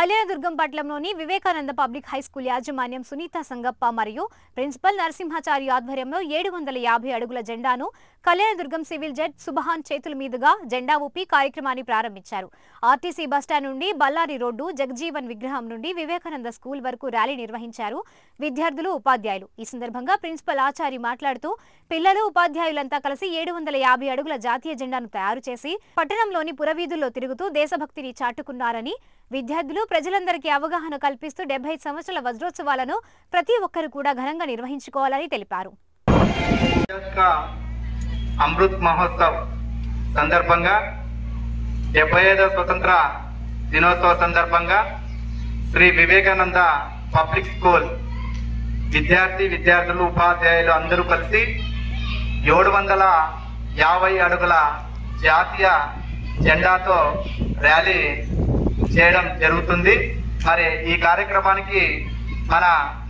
కళ్యాణదుర్గం పట్లంలోని Vivekananda public high school యాజమాన్యం సునీత సంగప్ప మరియు ప్రిన్సిపల్ నరసింహాచారి ఆధ్వర్యంలో ఏడు వందల యాభై అడుగుల జెండాను కళ్యాణదుర్గం సివిల్ జడ్జ్ సుబహాన్ చేతుల మీదుగా జెండా ఊపి కార్యక్రమాన్ని ప్రారంభించారు ఆర్టీసీ బస్టాండ్ నుండి బళ్ళారి రోడ్డు జగజీవన్ విగ్రహం నుండి వివేకానంద స్కూల్ వరకు ర్యాలీ నిర్వహించారు విద్యార్థులు ఉపాధ్యాయులు ఈ సందర్భంగా ప్రిన్సిపల్ ఆచారి మాట్లాడుతూ పిల్లలు ఉపాధ్యాయులంతా కలిసి ఏడు వందల యాభై అడుగుల జాతీయ జెండాను తయారు చేసి పట్టణంలోని పురవీధుల్లో తిరుగుతూ దేశభక్తిని చాటుకున్నారని విద్యార్థులు ప్రజలందరికీ అవగాహన కల్పిస్తూ డెబ్బై సంవత్సరాల వజ్రోత్సవాలను ప్రతి ఒక్కరు కూడా ఘనంగా నిర్వహించుకోవాలని తెలిపారు యొక్క అమృత్ మహోత్సవ్ సందర్భంగా డెబ్బై ఐదవ స్వతంత్ర దినోత్సవ సందర్భంగా శ్రీ వివేకానంద పబ్లిక్ స్కూల్ విద్యార్థి విద్యార్థులు ఉపాధ్యాయులు అందరూ కలిసి ఏడు వందల యాభై అడుగుల జాతీయ జెండాతో ర్యాలీ చేయడం జరుగుతుంది మరి ఈ కార్యక్రమానికి మన